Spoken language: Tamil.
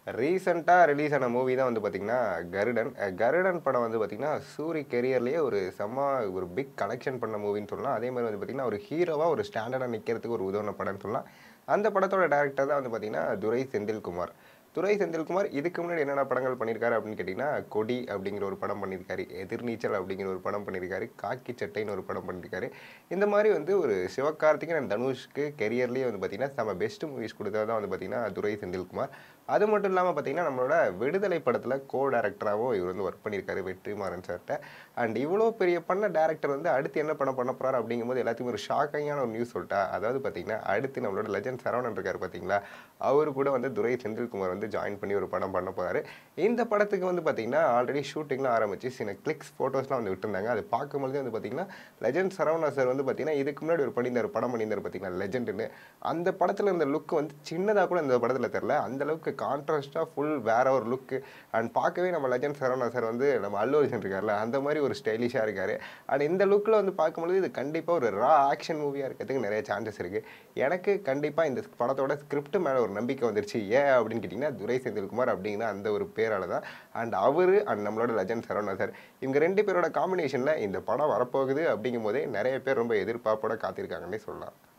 ரீசெண்டாக ரிலீஸ் ஆன மூவி தான் வந்து பார்த்திங்கன்னா கருடன் அஹ் கருடன் படம் வந்து பார்த்திங்கன்னா சூரி கெரியர்லேயே ஒரு செம்ம ஒரு பிக் கலெக்ஷன் பண்ண மூவின்னு சொல்லலாம் அதே மாதிரி வந்து பார்த்திங்கன்னா ஒரு ஹீரோவாக ஒரு ஸ்டாண்டர்டாக நிற்கிறதுக்கு ஒரு உதவின படம்னு சொல்லலாம் அந்த படத்தோட டேரக்டர் தான் வந்து பார்த்திங்கன்னா துரை செந்தில்குமார் துரை செந்தில்குமார் இதுக்கு முன்னாடி என்னென்ன படங்கள் பண்ணியிருக்காரு அப்படின்னு கேட்டிங்கன்னா கொடி அப்படிங்கிற ஒரு படம் பண்ணியிருக்காரு எதிர்நீச்சல் அப்படிங்கிற ஒரு படம் பண்ணியிருக்காரு காக்கி சட்டைன்னு ஒரு படம் பண்ணியிருக்காரு இந்த மாதிரி வந்து ஒரு சிவகார்த்திகேயன் and தனுஷ்க்கு கெரியர்லேயே வந்து பார்த்திங்கன்னா நம்ம பெஸ்ட் மூவிஸ் கொடுத்தது தான் வந்து பார்த்திங்கன்னா துரை செந்தில்குமார் அது மட்டும் இல்லாமல் பார்த்தீங்கன்னா நம்மளோட விடுதலை படத்தில் கோ டேரக்டராகவும் இவர் வந்து ஒர்க் பண்ணியிருக்காரு வெற்றிமாறன் சார்கிட்ட அண்ட் இவ்வளோ பெரிய பண்ண டேரக்டர் வந்து அடுத்து என்ன படம் பண்ண போகிறார் அப்படிங்கும்போது எல்லாத்துக்கும் ஒரு ஷாக்கிங்கான ஒரு நியூஸ் சொல்லிட்டா அதாவது பார்த்தீங்கன்னா அடுத்து நம்மளோட லெஜண்ட் சரவணன் இருக்கார் பார்த்தீங்களா அவர் கூட வந்து துரை செந்தில்குமார் வந்து ஜாயின் பண்ணி ஒரு படம் பண்ண போகிறாரு இந்த படத்துக்கு வந்து பார்த்தீங்கன்னா ஆல்ரெடி ஷூட்டிங்லாம் ஆரம்பிச்சு சில கிளிக்ஸ் ஃபோட்டோஸ்லாம் வந்து விட்டுருந்தாங்க அது பார்க்கும்போது வந்து பார்த்தீங்கன்னா லெஜண்ட் சரவணா சார் வந்து பார்த்தீங்கன்னா இதுக்கு முன்னாடி ஒரு பண்ணியிருந்தார் படம் பண்ணியிருந்தார் பார்த்தீங்கன்னா லெஜெண்டுன்னு அந்த படத்தில் இருந்த லுக் வந்து சின்னதாக கூட இந்த படத்தில் தெரில அந்த அளவுக்கு கான்ட்ராஸ்டாக ஃபுல் வேற ஒரு லுக்கு அண்ட் பார்க்கவே நம்ம லெஜண்ட் சரவணா சார் வந்து நம்ம அல்லு அர்ஜுன் இருக்கார்ல அந்த மாதிரி ஒரு ஸ்டைலிஷாக இருக்கார் அண்ட் இந்த லுக்கில் வந்து பார்க்கும்போது இது கண்டிப்பாக ஒரு ரா ஆக்ஷன் மூவியாக இருக்கிறதுக்கு நிறைய சான்சஸ் இருக்குது எனக்கு கண்டிப்பாக இந்த படத்தோட ஸ்கிரிப்ட் மேலே ஒரு நம்பிக்கை வந்துருச்சு ஏன் அப்படின்னு கேட்டிங்கன்னா துரை செந்தில்குமார் அப்படிங்கிற அந்த ஒரு பேரால தான் அண்ட் அவர் அண்ட் நம்மளோட லெஜண்ட் சரவணா சார் இவங்க ரெண்டு பேரோட காம்பினேஷனில் இந்த படம் வரப்போகுது அப்படிங்கும் போதே நிறைய பேர் ரொம்ப எதிர்பார்ப்போட காத்திருக்காங்கன்னே சொல்லலாம்